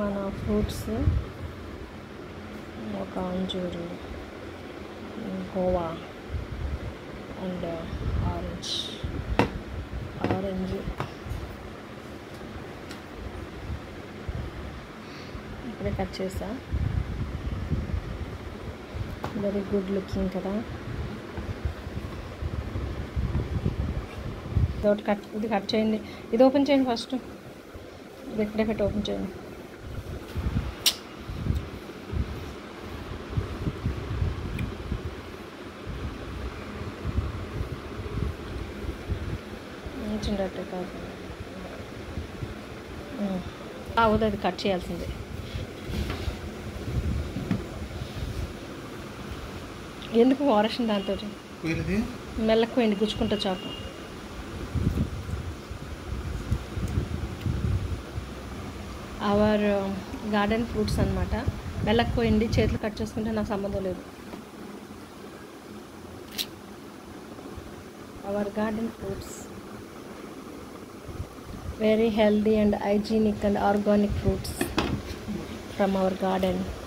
మన ఫ్రూట్స్ ఒక అంజూరు గోవా అండ్ ఆరెంజ్ ఆరెంజ్ ఇప్పుడే కట్ చేసా వెరీ గుడ్ లుకింగ్ కదా ఇదొకటి కట్ ఇది కట్ చేయండి ఇది ఓపెన్ చేయండి ఫస్ట్ ఇది ఎక్కడే పెట్టి ఓపెన్ చేయండి చిన్నట్టే కాదు అవుతుంది అది కట్ చేయాల్సిందే ఎందుకు వారషన్ దాంతో వేరేది మెల్లకు పోయింది గుచ్చుకుంటా చాకు అవర్ గార్డెన్ ఫ్రూట్స్ అనమాట మెల్లకు పోయింది చేతులు కట్ చేసుకుంటే నాకు సంబంధం లేదు our garden fruits very healthy and hygienic and organic fruits from our garden